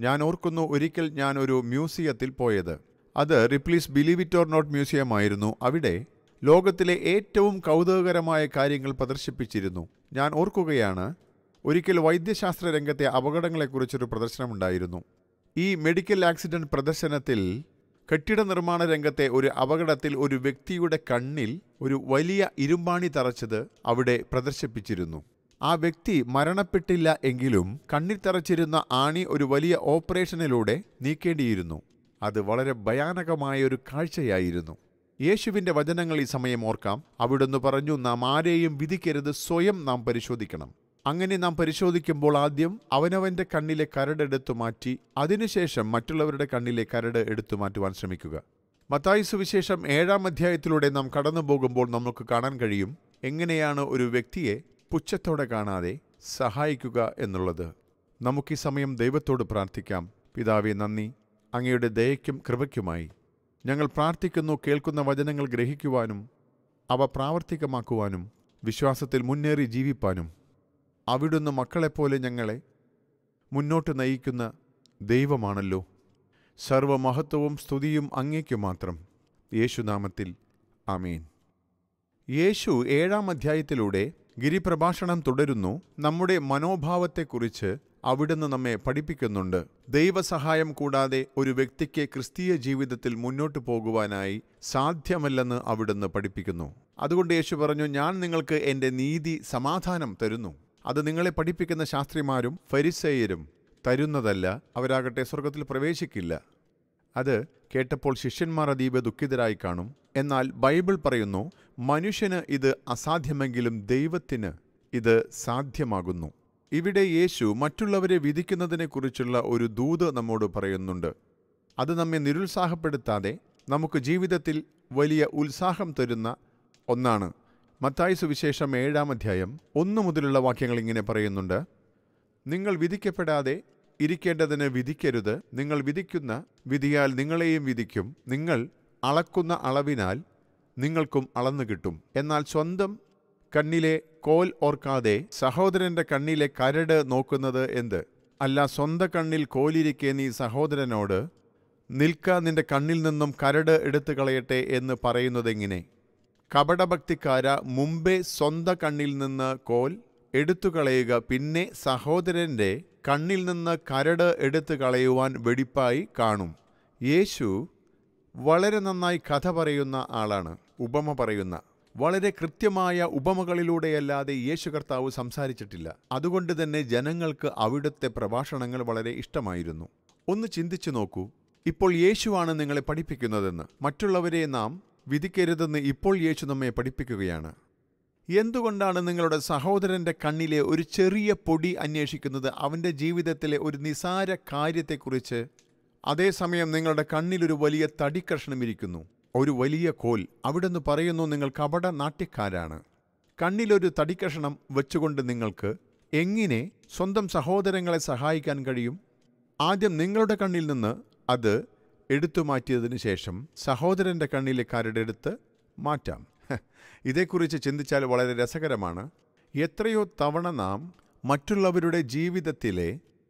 ഞാൻ ഓർക്കുന്നു ഒരിക്കൽ ഞാൻ ഒരു മ്യൂസിയത്തിൽ പോയത് അത് Ripley's believe it or not museum ആയിരുന്നു അവിടെ ലോകത്തിലെ ഏറ്റവും കൗതുകകരമായ കാര്യങ്ങൾ പ്രദർശിപ്പിച്ചിരുന്നു ഞാൻ ഓർക്കുകയാണ് ഒരിക്കൽ വൈദ്യശാസ്ത്ര രംഗത്തെ അപകടങ്ങളെക്കുറിച്ചൊരു പ്രദർശനമുണ്ടായിരുന്നു ഈ മെഡിക്കൽ ആക്സിഡന്റ് പ്രദർശനത്തിൽ കെട്ടിട നിർമ്മാണ രംഗത്തെ ഒരു അപകടത്തിൽ ഒരു വ്യക്തിയുടെ കണ്ണിൽ ഒരു വലിയ ഇരുമ്പാണി തറച്ചത് അവിടെ പ്രദർശിപ്പിച്ചിരുന്നു ആ വ്യക്തി മരണപ്പെട്ടില്ല എങ്കിലും കണ്ണിൽ തറച്ചിരുന്ന ആണി ഒരു വലിയ ഓപ്പറേഷനിലൂടെ നീക്കേണ്ടിയിരുന്നു അത് വളരെ ഭയാനകമായ ഒരു കാഴ്ചയായിരുന്നു യേശുവിൻ്റെ വചനങ്ങൾ ഈ സമയം ഓർക്കാം അവിടുന്ന് പറഞ്ഞു നാം ആരെയും വിധിക്കരുത് സ്വയം നാം പരിശോധിക്കണം അങ്ങനെ നാം പരിശോധിക്കുമ്പോൾ ആദ്യം അവനവൻ്റെ കണ്ണിലെ കരടെടുത്തു മാറ്റി അതിനുശേഷം മറ്റുള്ളവരുടെ കണ്ണിലെ കരട് എടുത്തു മാറ്റുവാൻ ശ്രമിക്കുക മത്തായി സുവിശേഷം ഏഴാം അധ്യായത്തിലൂടെ നാം കടന്നു പോകുമ്പോൾ നമുക്ക് കാണാൻ കഴിയും എങ്ങനെയാണ് ഒരു വ്യക്തിയെ പുച്ഛത്തോടെ കാണാതെ സഹായിക്കുക എന്നുള്ളത് നമുക്ക് ഈ സമയം ദൈവത്തോട് പ്രാർത്ഥിക്കാം പിതാവെ നന്ദി അങ്ങയുടെ ദയയ്ക്കും കൃപയ്ക്കുമായി ഞങ്ങൾ പ്രാർത്ഥിക്കുന്നു കേൾക്കുന്ന വചനങ്ങൾ ഗ്രഹിക്കുവാനും അവ പ്രാവർത്തികമാക്കുവാനും വിശ്വാസത്തിൽ മുന്നേറി ജീവിപ്പാനും അവിടുന്ന് മക്കളെപ്പോലെ ഞങ്ങളെ മുന്നോട്ട് നയിക്കുന്ന ദൈവമാണല്ലോ സർവമഹത്വവും സ്തുതിയും അങ്ങേക്കു മാത്രം യേശുനാമത്തിൽ ആമീൻ യേശു ഏഴാം അധ്യായത്തിലൂടെ ഗിരിപ്രഭാഷണം തുടരുന്നു നമ്മുടെ മനോഭാവത്തെക്കുറിച്ച് അവിടുന്ന് നമ്മെ പഠിപ്പിക്കുന്നുണ്ട് ദൈവസഹായം കൂടാതെ ഒരു വ്യക്തിക്ക് ക്രിസ്തീയ ജീവിതത്തിൽ മുന്നോട്ട് പോകുവാനായി സാധ്യമല്ലെന്ന് അവിടുന്ന് പഠിപ്പിക്കുന്നു അതുകൊണ്ട് യേശു പറഞ്ഞു ഞാൻ നിങ്ങൾക്ക് എൻ്റെ നീതി സമാധാനം തരുന്നു അത് നിങ്ങളെ പഠിപ്പിക്കുന്ന ശാസ്ത്രിമാരും ഫരിസേയരും തരുന്നതല്ല അവരാകട്ടെ സ്വർഗത്തിൽ പ്രവേശിക്കില്ല അത് കേട്ടപ്പോൾ ശിഷ്യന്മാർ അതീവ ദുഃഖിതരായി കാണും എന്നാൽ ബൈബിൾ പറയുന്നു മനുഷ്യന് ഇത് അസാധ്യമെങ്കിലും ദൈവത്തിന് ഇത് സാധ്യമാകുന്നു ഇവിടെ യേശു മറ്റുള്ളവരെ വിധിക്കുന്നതിനെക്കുറിച്ചുള്ള ഒരു ദൂത് നമ്മോട് പറയുന്നുണ്ട് അത് നമ്മെ നിരുത്സാഹപ്പെടുത്താതെ നമുക്ക് ജീവിതത്തിൽ വലിയ ഉത്സാഹം തരുന്ന ഒന്നാണ് മത്തായി സുവിശേഷം ഏഴാം അധ്യായം ഒന്നു മുതലുള്ള വാക്യങ്ങൾ ഇങ്ങനെ പറയുന്നുണ്ട് നിങ്ങൾ വിധിക്കപ്പെടാതെ ഇരിക്കേണ്ടതിന് വിധിക്കരുത് നിങ്ങൾ വിധിക്കുന്ന വിധിയാൽ നിങ്ങളെയും വിധിക്കും നിങ്ങൾ അളക്കുന്ന അളവിനാൽ നിങ്ങൾക്കും അളന്നു കിട്ടും എന്നാൽ സ്വന്തം കണ്ണിലെ കോൽ ഓർക്കാതെ സഹോദരന്റെ കണ്ണിലെ കരട് നോക്കുന്നത് എന്ത് അല്ല സ്വന്തം കണ്ണിൽ കോലിരിക്കെ നീ സഹോദരനോട് നിൽക്ക നിന്റെ കണ്ണിൽ നിന്നും കരട് എടുത്തു കളയട്ടെ എന്ന് പറയുന്നതെങ്ങനെ കപടഭക്തിക്കാര മുമ്പേ സ്വന്തം കണ്ണിൽ നിന്ന് കോൽ എടുത്തു കളയുക പിന്നെ സഹോദരന്റെ കണ്ണിൽ നിന്ന് കരട് എടുത്തു കളയുവാൻ വെടിപ്പായി കാണും യേശു വളരെ നന്നായി കഥ പറയുന്ന ആളാണ് ഉപമ പറയുന്ന വളരെ കൃത്യമായ ഉപമകളിലൂടെയല്ലാതെ യേശു കർത്താവ് സംസാരിച്ചിട്ടില്ല അതുകൊണ്ട് തന്നെ ജനങ്ങൾക്ക് അവിടുത്തെ പ്രഭാഷണങ്ങൾ വളരെ ഇഷ്ടമായിരുന്നു ഒന്ന് ചിന്തിച്ചു നോക്കൂ ഇപ്പോൾ യേശുവാണ് നിങ്ങളെ പഠിപ്പിക്കുന്നതെന്ന് മറ്റുള്ളവരെ നാം വിധിക്കരുതെന്ന് ഇപ്പോൾ യേശു നമ്മെ പഠിപ്പിക്കുകയാണ് എന്തുകൊണ്ടാണ് നിങ്ങളുടെ സഹോദരന്റെ കണ്ണിലെ ഒരു ചെറിയ പൊടി അന്വേഷിക്കുന്നത് അവൻ്റെ ജീവിതത്തിലെ ഒരു നിസാര കാര്യത്തെക്കുറിച്ച് അതേസമയം നിങ്ങളുടെ കണ്ണിലൊരു വലിയ തടിക്കഷ്ണം ഇരിക്കുന്നു ഒരു വലിയ കോൽ അവിടുന്ന് പറയുന്നു നിങ്ങൾ കപട നാട്യക്കാരാണ് കണ്ണിലൊരു തടിക്കഷ്ണം വെച്ചുകൊണ്ട് നിങ്ങൾക്ക് എങ്ങനെ സ്വന്തം സഹോദരങ്ങളെ സഹായിക്കാൻ കഴിയും ആദ്യം നിങ്ങളുടെ കണ്ണിൽ നിന്ന് അത് എടുത്തു മാറ്റിയതിന് ശേഷം സഹോദരൻ്റെ കണ്ണിലെ കരടെടുത്ത് മാറ്റാം ഹ, ഇതേക്കുറിച്ച് ചിന്തിച്ചാൽ വളരെ രസകരമാണ് എത്രയോ തവണ നാം മറ്റുള്ളവരുടെ ജീവിതത്തിലെ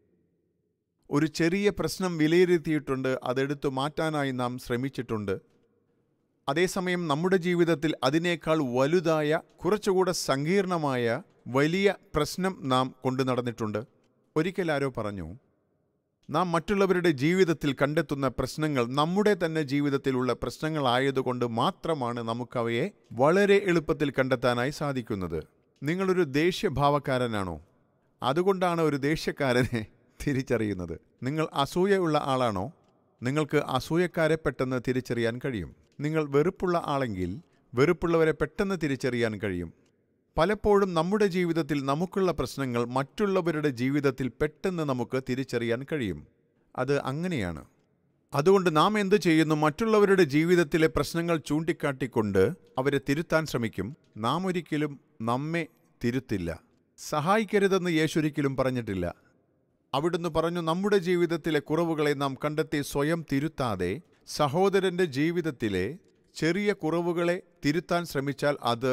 ഒരു ചെറിയ പ്രശ്നം വിലയിരുത്തിയിട്ടുണ്ട് അതെടുത്തു മാറ്റാനായി നാം ശ്രമിച്ചിട്ടുണ്ട് അതേസമയം നമ്മുടെ ജീവിതത്തിൽ അതിനേക്കാൾ വലുതായ കുറച്ചുകൂടെ സങ്കീർണമായ വലിയ പ്രശ്നം നാം കൊണ്ടു നടന്നിട്ടുണ്ട് ഒരിക്കൽ ആരോ പറഞ്ഞു നാം മറ്റുള്ളവരുടെ ജീവിതത്തിൽ കണ്ടെത്തുന്ന പ്രശ്നങ്ങൾ നമ്മുടെ തന്നെ ജീവിതത്തിലുള്ള പ്രശ്നങ്ങളായതുകൊണ്ട് മാത്രമാണ് നമുക്കവയെ വളരെ എളുപ്പത്തിൽ കണ്ടെത്താനായി സാധിക്കുന്നത് നിങ്ങളൊരു ദേഷ്യഭാവക്കാരനാണോ അതുകൊണ്ടാണ് ഒരു ദേഷ്യക്കാരനെ തിരിച്ചറിയുന്നത് നിങ്ങൾ അസൂയയുള്ള ആളാണോ നിങ്ങൾക്ക് അസൂയക്കാരെ പെട്ടെന്ന് തിരിച്ചറിയാൻ കഴിയും നിങ്ങൾ വെറുപ്പുള്ള ആളെങ്കിൽ വെറുപ്പുള്ളവരെ പെട്ടെന്ന് തിരിച്ചറിയാൻ കഴിയും പലപ്പോഴും നമ്മുടെ ജീവിതത്തിൽ നമുക്കുള്ള പ്രശ്നങ്ങൾ മറ്റുള്ളവരുടെ ജീവിതത്തിൽ പെട്ടെന്ന് നമുക്ക് തിരിച്ചറിയാൻ കഴിയും അത് അങ്ങനെയാണ് അതുകൊണ്ട് നാം എന്തു ചെയ്യുന്നു മറ്റുള്ളവരുടെ ജീവിതത്തിലെ പ്രശ്നങ്ങൾ ചൂണ്ടിക്കാട്ടിക്കൊണ്ട് അവരെ തിരുത്താൻ ശ്രമിക്കും നാം ഒരിക്കലും നമ്മെ തിരുത്തില്ല സഹായിക്കരുതെന്ന് യേശു ഒരിക്കലും പറഞ്ഞിട്ടില്ല അവിടുന്ന് പറഞ്ഞു നമ്മുടെ ജീവിതത്തിലെ കുറവുകളെ നാം കണ്ടെത്തി സ്വയം തിരുത്താതെ സഹോദരൻ്റെ ജീവിതത്തിലെ ചെറിയ കുറവുകളെ തിരുത്താൻ ശ്രമിച്ചാൽ അത്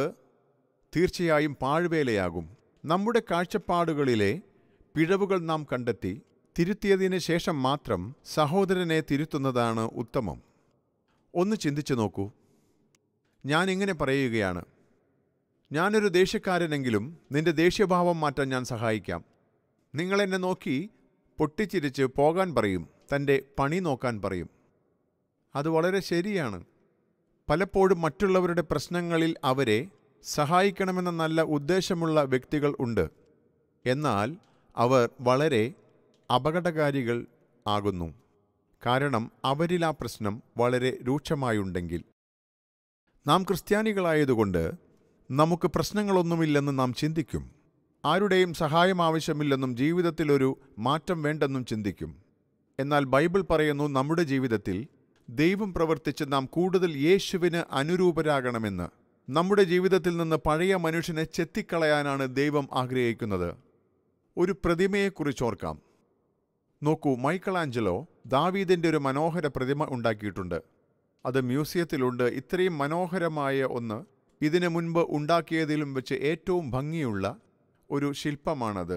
തീർച്ചയായും പാഴ്വേലയാകും നമ്മുടെ കാഴ്ചപ്പാടുകളിലെ പിഴവുകൾ നാം കണ്ടെത്തി തിരുത്തിയതിന് ശേഷം മാത്രം സഹോദരനെ തിരുത്തുന്നതാണ് ഉത്തമം ഒന്ന് ചിന്തിച്ചു നോക്കൂ ഞാൻ ഇങ്ങനെ പറയുകയാണ് ഞാനൊരു ദേഷ്യക്കാരനെങ്കിലും നിന്റെ ദേഷ്യഭാവം മാറ്റാൻ ഞാൻ സഹായിക്കാം നിങ്ങളെന്നെ നോക്കി പൊട്ടിച്ചിരിച്ച് പോകാൻ പറയും തൻ്റെ പണി നോക്കാൻ പറയും അത് വളരെ ശരിയാണ് പലപ്പോഴും മറ്റുള്ളവരുടെ പ്രശ്നങ്ങളിൽ അവരെ സഹായിക്കണമെന്ന നല്ല ഉദ്ദേശമുള്ള വ്യക്തികൾ ഉണ്ട് എന്നാൽ അവർ വളരെ അപകടകാരികൾ ആകുന്നു കാരണം അവരിൽ ആ പ്രശ്നം വളരെ രൂക്ഷമായുണ്ടെങ്കിൽ നാം ക്രിസ്ത്യാനികളായതുകൊണ്ട് നമുക്ക് പ്രശ്നങ്ങളൊന്നുമില്ലെന്ന് നാം ചിന്തിക്കും ആരുടെയും സഹായം ആവശ്യമില്ലെന്നും ജീവിതത്തിൽ ഒരു മാറ്റം വേണ്ടെന്നും ചിന്തിക്കും എന്നാൽ ബൈബിൾ പറയുന്നു നമ്മുടെ ജീവിതത്തിൽ ദൈവം പ്രവർത്തിച്ച് നാം കൂടുതൽ യേശുവിന് അനുരൂപരാകണമെന്ന് നമ്മുടെ ജീവിതത്തിൽ നിന്ന് പഴയ മനുഷ്യനെ ചെത്തിക്കളയാനാണ് ദൈവം ആഗ്രഹിക്കുന്നത് ഒരു പ്രതിമയെക്കുറിച്ചോർക്കാം നോക്കൂ മൈക്കൽ ആഞ്ചലോ ദാവീദിൻ്റെ ഒരു മനോഹര പ്രതിമ ഉണ്ടാക്കിയിട്ടുണ്ട് അത് മ്യൂസിയത്തിലുണ്ട് ഇത്രയും മനോഹരമായ ഒന്ന് ഇതിനു മുൻപ് ഉണ്ടാക്കിയതിലും വെച്ച് ഏറ്റവും ഭംഗിയുള്ള ഒരു ശില്പമാണത്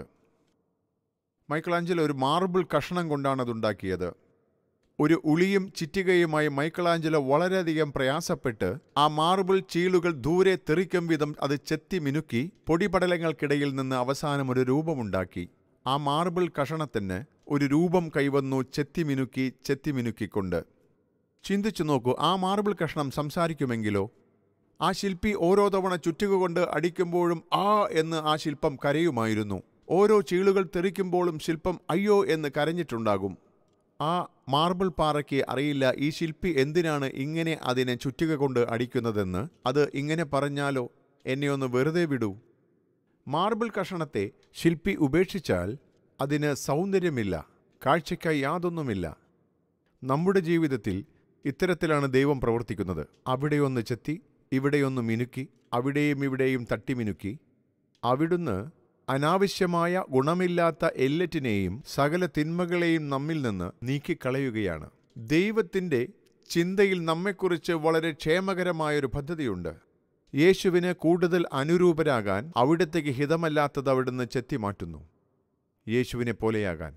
മൈക്കലാഞ്ചലോ ഒരു മാർബിൾ കഷണം കൊണ്ടാണ് അത് ഉണ്ടാക്കിയത് ഒരു ഉളിയും ചിറ്റികയുമായി മൈക്കലാഞ്ചലോ വളരെയധികം പ്രയാസപ്പെട്ട് ആ മാർബിൾ ചീളുകൾ ദൂരെ തെറിക്കും വിധം അത് ചെത്തി മിനുക്കി പൊടിപടലങ്ങൾക്കിടയിൽ നിന്ന് അവസാനം ഒരു രൂപമുണ്ടാക്കി ആ മാർബിൾ കഷണത്തിന് ഒരു രൂപം കൈവന്നു ചെത്തി മിനുക്കി ചെത്തി മിനുക്കിക്കൊണ്ട് ചിന്തിച്ചു നോക്കൂ ആ മാർബിൾ കഷണം സംസാരിക്കുമെങ്കിലോ ആ ശില്പി ഓരോ തവണ ചുറ്റുക കൊണ്ട് അടിക്കുമ്പോഴും ആ എന്ന് ആ ശില്പം കരയുമായിരുന്നു ഓരോ ചീളുകൾ തെറിക്കുമ്പോഴും ശില്പം അയ്യോ എന്ന് കരഞ്ഞിട്ടുണ്ടാകും ആ മാർബിൾ പാറയ്ക്ക് അറിയില്ല ഈ ശില്പി എന്തിനാണ് ഇങ്ങനെ അതിനെ ചുറ്റുക കൊണ്ട് അടിക്കുന്നതെന്ന് അത് ഇങ്ങനെ പറഞ്ഞാലോ എന്നെ ഒന്ന് വെറുതെ വിടൂ മാർബിൾ കഷണത്തെ ശില്പി ഉപേക്ഷിച്ചാൽ അതിന് സൗന്ദര്യമില്ല കാഴ്ചയ്ക്കായി യാതൊന്നുമില്ല നമ്മുടെ ജീവിതത്തിൽ ഇത്തരത്തിലാണ് ദൈവം പ്രവർത്തിക്കുന്നത് അവിടെയൊന്ന് ചെത്തി ഇവിടെയൊന്ന് മിനുക്കി അവിടെയും ഇവിടെയും തട്ടിമിനുക്കി അവിടുന്ന് അനാവശ്യമായ ഗുണമില്ലാത്ത എല്ലറ്റിനെയും സകല തിന്മകളെയും നമ്മിൽ നിന്ന് നീക്കിക്കളയുകയാണ് ദൈവത്തിൻ്റെ ചിന്തയിൽ നമ്മെക്കുറിച്ച് വളരെ ക്ഷേമകരമായൊരു പദ്ധതിയുണ്ട് യേശുവിന് കൂടുതൽ അനുരൂപരാകാൻ അവിടത്തേക്ക് ഹിതമല്ലാത്തത് അവിടുന്ന് ചെത്തിമാറ്റുന്നു യേശുവിനെ പോലെയാകാൻ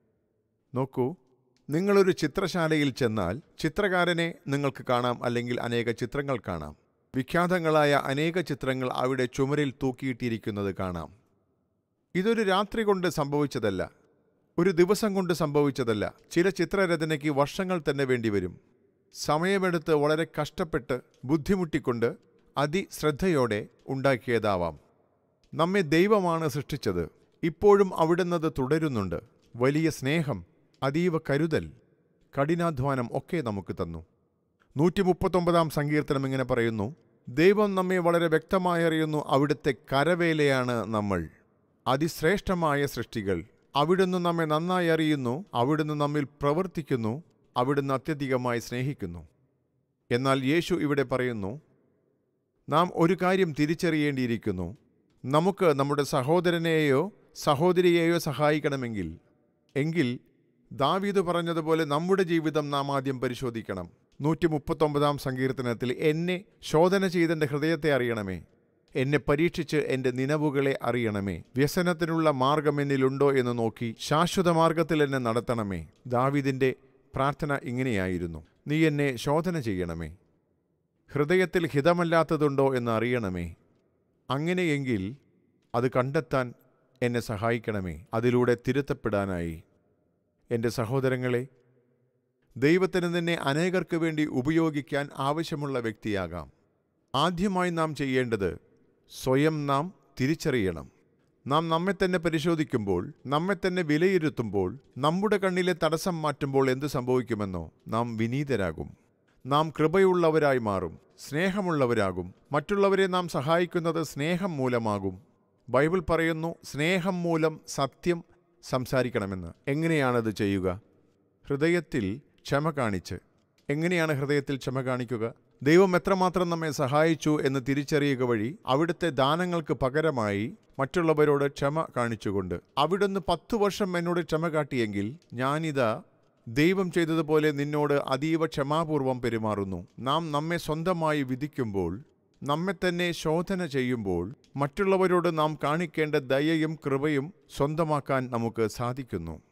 നോക്കൂ നിങ്ങളൊരു ചിത്രശാലയിൽ ചെന്നാൽ ചിത്രകാരനെ നിങ്ങൾക്ക് കാണാം അല്ലെങ്കിൽ അനേക ചിത്രങ്ങൾ കാണാം വിഖ്യാതങ്ങളായ അനേക ചിത്രങ്ങൾ അവിടെ ചുമരിൽ തൂക്കിയിട്ടിരിക്കുന്നത് കാണാം ഇതൊരു രാത്രി കൊണ്ട് സംഭവിച്ചതല്ല ഒരു ദിവസം കൊണ്ട് സംഭവിച്ചതല്ല ചില ചിത്രരചനയ്ക്ക് വർഷങ്ങൾ തന്നെ വേണ്ടിവരും സമയമെടുത്ത് വളരെ കഷ്ടപ്പെട്ട് ബുദ്ധിമുട്ടിക്കൊണ്ട് അതിശ്രദ്ധയോടെ ഉണ്ടാക്കിയതാവാം നമ്മെ ദൈവമാണ് സൃഷ്ടിച്ചത് ഇപ്പോഴും അവിടുന്നത് തുടരുന്നുണ്ട് വലിയ സ്നേഹം അതീവ കരുതൽ കഠിനാധ്വാനം ഒക്കെ നമുക്ക് തന്നു നൂറ്റി മുപ്പത്തൊമ്പതാം സങ്കീർത്തനം ഇങ്ങനെ പറയുന്നു ദൈവം നമ്മെ വളരെ വ്യക്തമായി അറിയുന്നു അവിടുത്തെ കരവേലയാണ് നമ്മൾ അതിശ്രേഷ്ഠമായ സൃഷ്ടികൾ അവിടുന്ന് നമ്മെ നന്നായി അറിയുന്നു അവിടുന്ന് നമ്മിൽ പ്രവർത്തിക്കുന്നു അവിടുന്ന് അത്യധികമായി സ്നേഹിക്കുന്നു എന്നാൽ യേശു ഇവിടെ പറയുന്നു നാം ഒരു കാര്യം തിരിച്ചറിയേണ്ടിയിരിക്കുന്നു നമുക്ക് നമ്മുടെ സഹോദരനെയോ സഹോദരിയെയോ സഹായിക്കണമെങ്കിൽ എങ്കിൽ ദാവീദ് പറഞ്ഞതുപോലെ നമ്മുടെ ജീവിതം നാം ആദ്യം പരിശോധിക്കണം നൂറ്റി മുപ്പത്തൊമ്പതാം സങ്കീർത്തനത്തിൽ എന്നെ ശോധന ചെയ്തെൻ്റെ ഹൃദയത്തെ അറിയണമേ എന്നെ പരീക്ഷിച്ച് എൻ്റെ നിലവുകളെ അറിയണമേ വ്യസനത്തിനുള്ള മാർഗം എന്നിലുണ്ടോ എന്ന് നോക്കി ശാശ്വത മാർഗത്തിൽ എന്നെ നടത്തണമേ ദാവീദിൻ്റെ പ്രാർത്ഥന ഇങ്ങനെയായിരുന്നു നീ എന്നെ ശോധന ചെയ്യണമേ ഹൃദയത്തിൽ ഹിതമല്ലാത്തതുണ്ടോ എന്ന് അറിയണമേ അങ്ങനെയെങ്കിൽ അത് കണ്ടെത്താൻ എന്നെ സഹായിക്കണമേ അതിലൂടെ തിരുത്തപ്പെടാനായി എൻ്റെ സഹോദരങ്ങളെ ദൈവത്തിന് നിന്നെ അനേകർക്ക് വേണ്ടി ഉപയോഗിക്കാൻ ആവശ്യമുള്ള വ്യക്തിയാകാം ആദ്യമായി നാം ചെയ്യേണ്ടത് സ്വയം നാം തിരിച്ചറിയണം നാം നമ്മെ തന്നെ പരിശോധിക്കുമ്പോൾ നമ്മെ തന്നെ വിലയിരുത്തുമ്പോൾ നമ്മുടെ കണ്ണിലെ തടസ്സം മാറ്റുമ്പോൾ എന്ത് സംഭവിക്കുമെന്നോ നാം വിനീതരാകും നാം കൃപയുള്ളവരായി മാറും സ്നേഹമുള്ളവരാകും മറ്റുള്ളവരെ നാം സഹായിക്കുന്നത് സ്നേഹം മൂലമാകും ബൈബിൾ പറയുന്നു സ്നേഹം മൂലം സത്യം സംസാരിക്കണമെന്ന് എങ്ങനെയാണത് ചെയ്യുക ഹൃദയത്തിൽ ക്ഷമ കാണിച്ച് എങ്ങനെയാണ് ഹൃദയത്തിൽ ക്ഷമ കാണിക്കുക ദൈവം എത്രമാത്രം നമ്മെ സഹായിച്ചു എന്ന് തിരിച്ചറിയുക വഴി അവിടുത്തെ ദാനങ്ങൾക്ക് പകരമായി മറ്റുള്ളവരോട് ക്ഷമ കാണിച്ചുകൊണ്ട് അവിടുന്ന് പത്തു വർഷം എന്നോട് ക്ഷമ കാട്ടിയെങ്കിൽ ഞാനിതാ ദൈവം ചെയ്തതുപോലെ നിന്നോട് അതീവ ക്ഷമാപൂർവം പെരുമാറുന്നു നാം നമ്മെ സ്വന്തമായി വിധിക്കുമ്പോൾ നമ്മെ തന്നെ ശോധന ചെയ്യുമ്പോൾ മറ്റുള്ളവരോട് നാം കാണിക്കേണ്ട ദയയും കൃപയും സ്വന്തമാക്കാൻ നമുക്ക് സാധിക്കുന്നു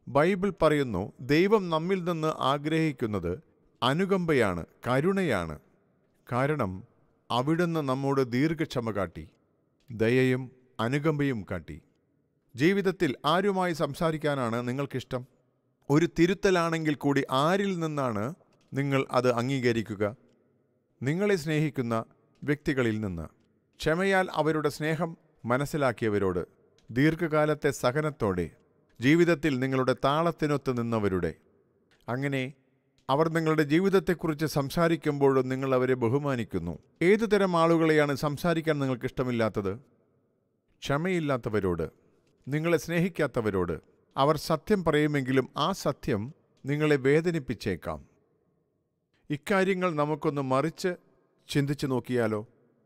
ബൈബിൾ പറയുന്നു ദൈവം നമ്മിൽ നിന്ന് ആഗ്രഹിക്കുന്നത് അനുകമ്പയാണ് കരുണയാണ് കാരണം അവിടുന്ന് നമ്മോട് ദീർഘക്ഷമ കാട്ടി ദയയും അനുകമ്പയും കാട്ടി ജീവിതത്തിൽ ആരുമായി സംസാരിക്കാനാണ് നിങ്ങൾക്കിഷ്ടം ഒരു തിരുത്തലാണെങ്കിൽ കൂടി ആരിൽ നിന്നാണ് നിങ്ങൾ അത് അംഗീകരിക്കുക നിങ്ങളെ സ്നേഹിക്കുന്ന വ്യക്തികളിൽ നിന്ന് ക്ഷമയാൽ അവരുടെ സ്നേഹം മനസ്സിലാക്കിയവരോട് ദീർഘകാലത്തെ സഹനത്തോടെ ജീവിതത്തിൽ നിങ്ങളുടെ താളത്തിനൊത്ത് നിന്നവരുടെ അങ്ങനെ അവർ നിങ്ങളുടെ ജീവിതത്തെക്കുറിച്ച് സംസാരിക്കുമ്പോഴും നിങ്ങൾ അവരെ ബഹുമാനിക്കുന്നു ഏതു തരം ആളുകളെയാണ് സംസാരിക്കാൻ നിങ്ങൾക്ക് ഇഷ്ടമില്ലാത്തത് ക്ഷമയില്ലാത്തവരോട് നിങ്ങളെ സ്നേഹിക്കാത്തവരോട് അവർ സത്യം പറയുമെങ്കിലും ആ സത്യം നിങ്ങളെ വേദനിപ്പിച്ചേക്കാം ഇക്കാര്യങ്ങൾ നമുക്കൊന്ന് മറിച്ച് ചിന്തിച്ചു നോക്കിയാലോ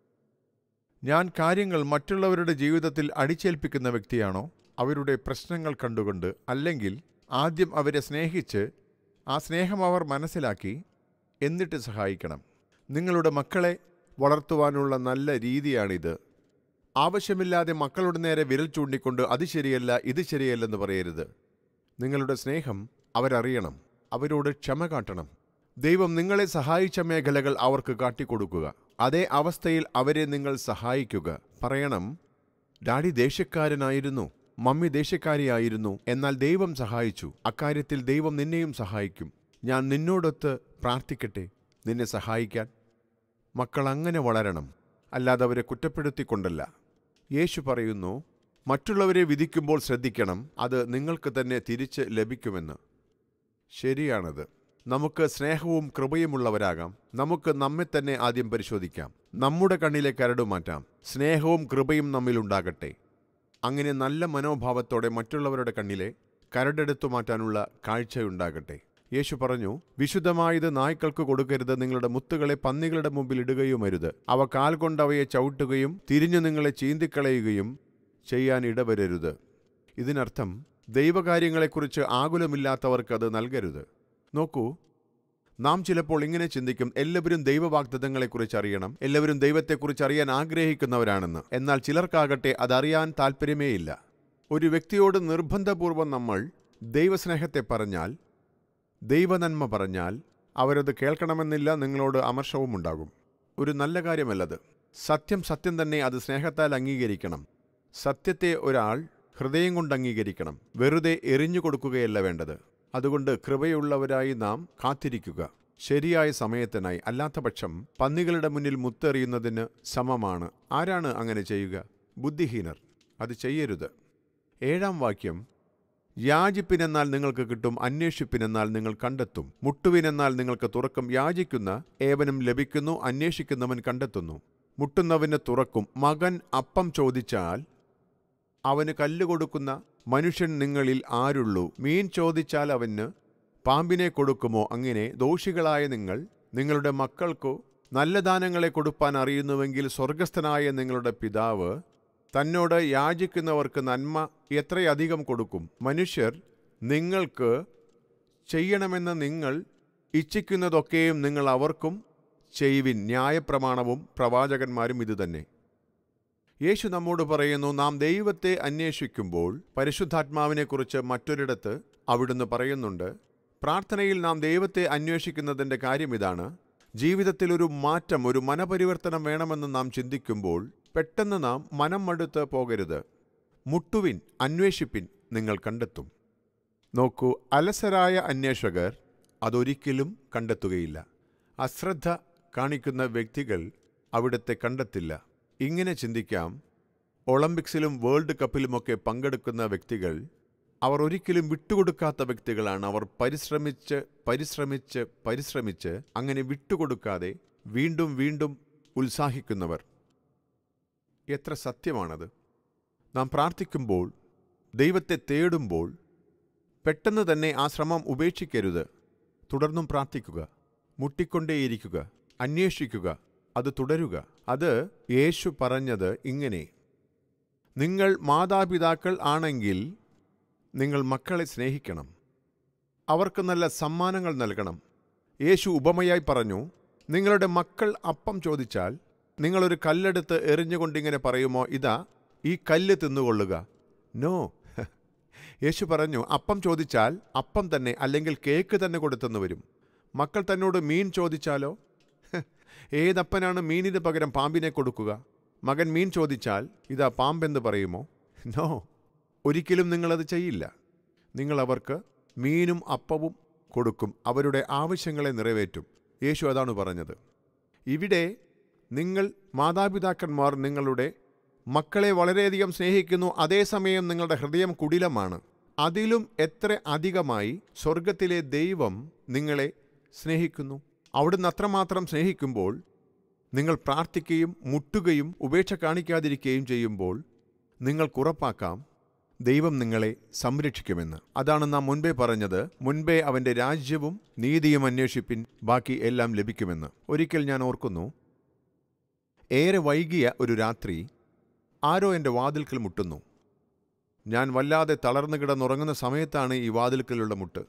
ഞാൻ കാര്യങ്ങൾ മറ്റുള്ളവരുടെ ജീവിതത്തിൽ അടിച്ചേൽപ്പിക്കുന്ന വ്യക്തിയാണോ അവരുടെ പ്രശ്നങ്ങൾ കണ്ടുകൊണ്ട് അല്ലെങ്കിൽ ആദ്യം അവരെ സ്നേഹിച്ച് ആ സ്നേഹം അവർ മനസ്സിലാക്കി എന്നിട്ട് സഹായിക്കണം നിങ്ങളുടെ മക്കളെ വളർത്തുവാനുള്ള നല്ല രീതിയാണിത് ആവശ്യമില്ലാതെ മക്കളുടെ നേരെ വിരൽ ചൂണ്ടിക്കൊണ്ട് അത് ശരിയല്ല ഇത് ശരിയല്ലെന്ന് പറയരുത് നിങ്ങളുടെ സ്നേഹം അവരറിയണം അവരോട് ക്ഷമ കാട്ടണം ദൈവം നിങ്ങളെ സഹായിച്ച മേഖലകൾ അവർക്ക് കാട്ടിക്കൊടുക്കുക അതേ അവസ്ഥയിൽ അവരെ നിങ്ങൾ സഹായിക്കുക പറയണം ഡാഡി ദേഷ്യക്കാരനായിരുന്നു മമ്മി ദേഷ്യക്കാരിയായിരുന്നു എന്നാൽ ദൈവം സഹായിച്ചു അക്കാര്യത്തിൽ ദൈവം നിന്നെയും സഹായിക്കും ഞാൻ നിന്നോടൊത്ത് പ്രാർത്ഥിക്കട്ടെ നിന്നെ സഹായിക്കാൻ മക്കൾ അങ്ങനെ വളരണം അല്ലാതെ അവരെ കുറ്റപ്പെടുത്തിക്കൊണ്ടല്ല യേശു പറയുന്നു മറ്റുള്ളവരെ വിധിക്കുമ്പോൾ ശ്രദ്ധിക്കണം അത് നിങ്ങൾക്ക് തന്നെ തിരിച്ച് ലഭിക്കുമെന്ന് ശരിയാണത് നമുക്ക് സ്നേഹവും കൃപയുമുള്ളവരാകാം നമുക്ക് നമ്മെ തന്നെ ആദ്യം പരിശോധിക്കാം നമ്മുടെ കണ്ണിലെ കരട് മാറ്റാം സ്നേഹവും കൃപയും നമ്മിലുണ്ടാകട്ടെ അങ്ങനെ നല്ല മനോഭാവത്തോടെ മറ്റുള്ളവരുടെ കണ്ണിലെ കരടെടുത്തു മാറ്റാനുള്ള കാഴ്ചയുണ്ടാകട്ടെ യേശു പറഞ്ഞു വിശുദ്ധമായത് നായ്ക്കൾക്ക് കൊടുക്കരുത് നിങ്ങളുടെ മുത്തുകളെ പന്നികളുടെ മുമ്പിൽ ഇടുകയുമരുത് അവ കാൽ കൊണ്ട് അവയെ ചവിട്ടുകയും തിരിഞ്ഞു നിങ്ങളെ ചീന്തിക്കളയുകയും ചെയ്യാൻ ഇടവരരുത് ഇതിനർത്ഥം ദൈവകാര്യങ്ങളെക്കുറിച്ച് ആകുലമില്ലാത്തവർക്ക് അത് നൽകരുത് നോക്കൂ നാം ചിലപ്പോൾ ഇങ്ങനെ ചിന്തിക്കും എല്ലാവരും ദൈവവാഗ്ദത്തങ്ങളെക്കുറിച്ച് അറിയണം എല്ലാവരും ദൈവത്തെക്കുറിച്ച് അറിയാൻ ആഗ്രഹിക്കുന്നവരാണെന്ന് എന്നാൽ ചിലർക്കാകട്ടെ അതറിയാൻ താല്പര്യമേയില്ല ഒരു വ്യക്തിയോട് നിർബന്ധപൂർവം നമ്മൾ ദൈവസ്നേഹത്തെ പറഞ്ഞാൽ ദൈവനന്മ പറഞ്ഞാൽ അവരത് കേൾക്കണമെന്നില്ല നിങ്ങളോട് അമർഷവും ഉണ്ടാകും ഒരു നല്ല കാര്യമല്ലത് സത്യം സത്യം തന്നെ അത് സ്നേഹത്താൽ അംഗീകരിക്കണം സത്യത്തെ ഒരാൾ ഹൃദയം കൊണ്ട് അംഗീകരിക്കണം വെറുതെ എറിഞ്ഞു കൊടുക്കുകയല്ല വേണ്ടത് അതുകൊണ്ട് കൃപയുള്ളവരായി നാം കാത്തിരിക്കുക ശരിയായ സമയത്തിനായി അല്ലാത്തപക്ഷം പന്നികളുടെ മുന്നിൽ മുത്തെറിയുന്നതിന് സമമാണ് ആരാണ് അങ്ങനെ ചെയ്യുക ബുദ്ധിഹീനർ അത് ചെയ്യരുത് ഏഴാം വാക്യം യാചിപ്പിനെന്നാൽ നിങ്ങൾക്ക് കിട്ടും അന്വേഷിപ്പിനെന്നാൽ നിങ്ങൾ കണ്ടെത്തും മുട്ടുവിനെന്നാൽ നിങ്ങൾക്ക് തുറക്കും യാചിക്കുന്ന ഏവനും ലഭിക്കുന്നു അന്വേഷിക്കുന്നവൻ കണ്ടെത്തുന്നു മുട്ടുന്നവന് തുറക്കും മകൻ അപ്പം ചോദിച്ചാൽ അവന് കല്ല് കൊടുക്കുന്ന മനുഷ്യൻ നിങ്ങളിൽ ആരുള്ളൂ മീൻ ചോദിച്ചാൽ അവന് പാമ്പിനെ കൊടുക്കുമോ അങ്ങനെ ദോഷികളായ നിങ്ങൾ നിങ്ങളുടെ മക്കൾക്കു നല്ല ദാനങ്ങളെ കൊടുപ്പാൻ അറിയുന്നുവെങ്കിൽ സ്വർഗസ്ഥനായ നിങ്ങളുടെ പിതാവ് തന്നോട് യാചിക്കുന്നവർക്ക് നന്മ എത്രയധികം കൊടുക്കും മനുഷ്യർ നിങ്ങൾക്ക് ചെയ്യണമെന്ന് നിങ്ങൾ ഇച്ഛിക്കുന്നതൊക്കെയും നിങ്ങൾ അവർക്കും ചെയ്യുവിൻ ന്യായപ്രമാണവും പ്രവാചകന്മാരും ഇതുതന്നെ യേശു നമ്മോട് പറയുന്നു നാം ദൈവത്തെ അന്വേഷിക്കുമ്പോൾ പരിശുദ്ധാത്മാവിനെക്കുറിച്ച് മറ്റൊരിടത്ത് അവിടുന്ന് പറയുന്നുണ്ട് പ്രാർത്ഥനയിൽ നാം ദൈവത്തെ അന്വേഷിക്കുന്നതിൻ്റെ കാര്യം ഇതാണ് ജീവിതത്തിൽ ഒരു മാറ്റം ഒരു മനപരിവർത്തനം വേണമെന്ന് നാം ചിന്തിക്കുമ്പോൾ പെട്ടെന്ന് നാം മനം മടുത്ത് പോകരുത് മുട്ടുവിൻ അന്വേഷിപ്പിൻ നിങ്ങൾ കണ്ടെത്തും നോക്കൂ അലസരായ അന്വേഷകർ അതൊരിക്കലും കണ്ടെത്തുകയില്ല അശ്രദ്ധ കാണിക്കുന്ന വ്യക്തികൾ അവിടുത്തെ കണ്ടെത്തില്ല ഇങ്ങനെ ചിന്തിക്കാം ഒളിമ്പിക്സിലും വേൾഡ് കപ്പിലുമൊക്കെ പങ്കെടുക്കുന്ന വ്യക്തികൾ അവർ ഒരിക്കലും വിട്ടുകൊടുക്കാത്ത വ്യക്തികളാണ് അവർ പരിശ്രമിച്ച് പരിശ്രമിച്ച് പരിശ്രമിച്ച് അങ്ങനെ വിട്ടുകൊടുക്കാതെ വീണ്ടും വീണ്ടും ഉത്സാഹിക്കുന്നവർ എത്ര സത്യമാണത് നാം പ്രാർത്ഥിക്കുമ്പോൾ ദൈവത്തെ തേടുമ്പോൾ പെട്ടെന്ന് തന്നെ ആ ശ്രമം ഉപേക്ഷിക്കരുത് തുടർന്നും പ്രാർത്ഥിക്കുക മുട്ടിക്കൊണ്ടേയിരിക്കുക അന്വേഷിക്കുക അത് തുടരുക അത് യേശു പറഞ്ഞത് ഇങ്ങനെ നിങ്ങൾ മാതാപിതാക്കൾ ആണെങ്കിൽ നിങ്ങൾ മക്കളെ സ്നേഹിക്കണം അവർക്ക് നല്ല സമ്മാനങ്ങൾ നൽകണം യേശു ഉപമയായി പറഞ്ഞു നിങ്ങളുടെ മക്കൾ അപ്പം ചോദിച്ചാൽ നിങ്ങളൊരു കല്ലെടുത്ത് എറിഞ്ഞുകൊണ്ടിങ്ങനെ പറയുമോ ഇതാ ഈ കല്ല് തിന്നുകൊള്ളുക നോ യേശു പറഞ്ഞു അപ്പം ചോദിച്ചാൽ അപ്പം തന്നെ അല്ലെങ്കിൽ കേക്ക് തന്നെ കൊടുത്തെന്ന് വരും മക്കൾ തന്നോട് മീൻ ചോദിച്ചാലോ ഹ്, ഏതപ്പനാണ് മീനിന് പകരം പാമ്പിനെ കൊടുക്കുക മകൻ മീൻ ചോദിച്ചാൽ ഇതാ പാമ്പെന്ന് പറയുമോ നോ ഒരിക്കലും നിങ്ങളത് ചെയ്യില്ല നിങ്ങൾ അവർക്ക് മീനും അപ്പവും കൊടുക്കും അവരുടെ ആവശ്യങ്ങളെ നിറവേറ്റും യേശു അതാണ് പറഞ്ഞത് ഇവിടെ നിങ്ങൾ മാതാപിതാക്കന്മാർ നിങ്ങളുടെ മക്കളെ വളരെയധികം സ്നേഹിക്കുന്നു അതേസമയം നിങ്ങളുടെ ഹൃദയം കുടിലമാണ് അതിലും എത്ര അധികമായി സ്വർഗത്തിലെ ദൈവം നിങ്ങളെ സ്നേഹിക്കുന്നു അവിടുന്ന് അത്രമാത്രം സ്നേഹിക്കുമ്പോൾ നിങ്ങൾ പ്രാർത്ഥിക്കുകയും മുട്ടുകയും ഉപേക്ഷ കാണിക്കാതിരിക്കുകയും ചെയ്യുമ്പോൾ നിങ്ങൾക്കുറപ്പാക്കാം ദൈവം നിങ്ങളെ സംരക്ഷിക്കുമെന്ന് അതാണ് നാം മുൻപേ പറഞ്ഞത് മുൻപേ അവൻ്റെ രാജ്യവും നീതിയും അന്വേഷിപ്പിൻ ബാക്കി എല്ലാം ലഭിക്കുമെന്ന് ഒരിക്കൽ ഞാൻ ഓർക്കുന്നു ഏറെ വൈകിയ ഒരു രാത്രി ആരോ എൻ്റെ വാതിൽക്കൽ മുട്ടുന്നു ഞാൻ വല്ലാതെ തളർന്നു കിടന്നുറങ്ങുന്ന സമയത്താണ് ഈ വാതിൽക്കലുള്ള മുട്ട്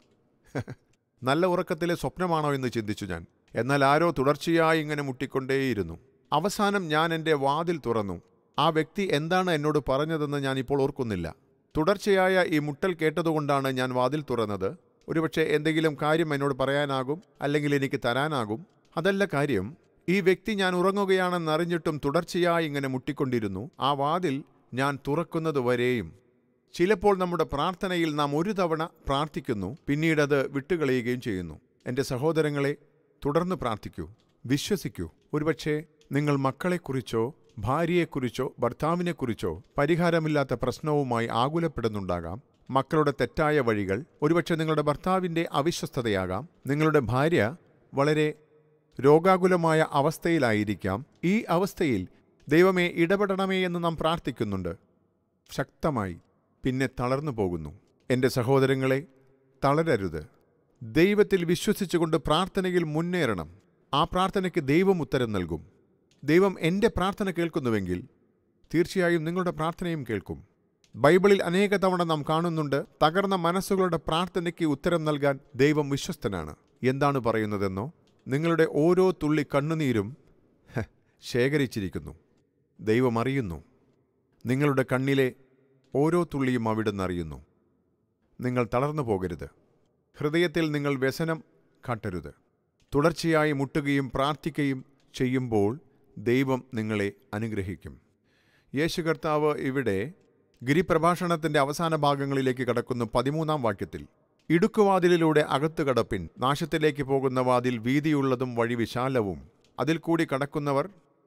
നല്ല ഉറക്കത്തിലെ സ്വപ്നമാണോ എന്ന് ചിന്തിച്ചു ഞാൻ എന്നാൽ ആരോ തുടർച്ചയായി ഇങ്ങനെ മുട്ടിക്കൊണ്ടേയിരുന്നു അവസാനം ഞാൻ എൻ്റെ വാതിൽ തുറന്നു ആ വ്യക്തി എന്താണ് എന്നോട് പറഞ്ഞതെന്ന് ഞാൻ ഇപ്പോൾ ഓർക്കുന്നില്ല തുടർച്ചയായ ഈ മുട്ടൽ കേട്ടതുകൊണ്ടാണ് ഞാൻ വാതിൽ തുറന്നത് ഒരുപക്ഷെ എന്തെങ്കിലും കാര്യം എന്നോട് പറയാനാകും അല്ലെങ്കിൽ എനിക്ക് തരാനാകും അതല്ല കാര്യം ഈ വ്യക്തി ഞാൻ ഉറങ്ങുകയാണെന്നറിഞ്ഞിട്ടും തുടർച്ചയായി ഇങ്ങനെ മുട്ടിക്കൊണ്ടിരുന്നു ആ വാതിൽ ഞാൻ തുറക്കുന്നത് വരെയും ചിലപ്പോൾ നമ്മുടെ പ്രാർത്ഥനയിൽ നാം ഒരു തവണ പ്രാർത്ഥിക്കുന്നു പിന്നീട് അത് വിട്ടുകളയുകയും ചെയ്യുന്നു എൻ്റെ സഹോദരങ്ങളെ തുടർന്ന് പ്രാർത്ഥിക്കൂ വിശ്വസിക്കൂ ഒരുപക്ഷെ നിങ്ങൾ മക്കളെക്കുറിച്ചോ ഭാര്യയെക്കുറിച്ചോ ഭർത്താവിനെക്കുറിച്ചോ പരിഹാരമില്ലാത്ത പ്രശ്നവുമായി ആകുലപ്പെടുന്നുണ്ടാകാം മക്കളുടെ തെറ്റായ വഴികൾ ഒരുപക്ഷെ നിങ്ങളുടെ ഭർത്താവിൻ്റെ അവിശ്വസ്തതയാകാം നിങ്ങളുടെ ഭാര്യ വളരെ രോഗാകുലമായ അവസ്ഥയിലായിരിക്കാം ഈ അവസ്ഥയിൽ ദൈവമേ ഇടപെടണമേ എന്ന് നാം പ്രാർത്ഥിക്കുന്നുണ്ട് ശക്തമായി പിന്നെ തളർന്നു പോകുന്നു എൻ്റെ സഹോദരങ്ങളെ തളരരുത് ദൈവത്തിൽ വിശ്വസിച്ചുകൊണ്ട് പ്രാർത്ഥനയിൽ മുന്നേറണം ആ പ്രാർത്ഥനയ്ക്ക് ദൈവം ഉത്തരം നൽകും ദൈവം എൻ്റെ പ്രാർത്ഥന കേൾക്കുന്നുവെങ്കിൽ തീർച്ചയായും നിങ്ങളുടെ പ്രാർത്ഥനയും കേൾക്കും ബൈബിളിൽ അനേക തവണ നാം കാണുന്നുണ്ട് തകർന്ന മനസ്സുകളുടെ പ്രാർത്ഥനയ്ക്ക് ഉത്തരം നൽകാൻ ദൈവം വിശ്വസ്തനാണ് എന്താണ് പറയുന്നതെന്നോ നിങ്ങളുടെ ഓരോ തുള്ളി കണ്ണുനീരും ഹ, ശേഖരിച്ചിരിക്കുന്നു ദൈവം അറിയുന്നു നിങ്ങളുടെ കണ്ണിലെ ഓരോ തുള്ളിയും അവിടുന്ന് അറിയുന്നു നിങ്ങൾ തളർന്നു പോകരുത് ഹൃദയത്തിൽ നിങ്ങൾ വ്യസനം കാട്ടരുത് തുടർച്ചയായി മുട്ടുകയും പ്രാർത്ഥിക്കുകയും ചെയ്യുമ്പോൾ ദൈവം നിങ്ങളെ അനുഗ്രഹിക്കും യേശു കർത്താവ് ഇവിടെ ഗിരിപ്രഭാഷണത്തിന്റെ അവസാന ഭാഗങ്ങളിലേക്ക് കടക്കുന്നു പതിമൂന്നാം വാക്യത്തിൽ ഇടുക്കുവാതിലിലൂടെ അകത്തു കടപ്പിൻ നാശത്തിലേക്ക് പോകുന്ന വാതിൽ വീതിയുള്ളതും വഴി വിശാലവും അതിൽ കൂടി കടക്കുന്നവർ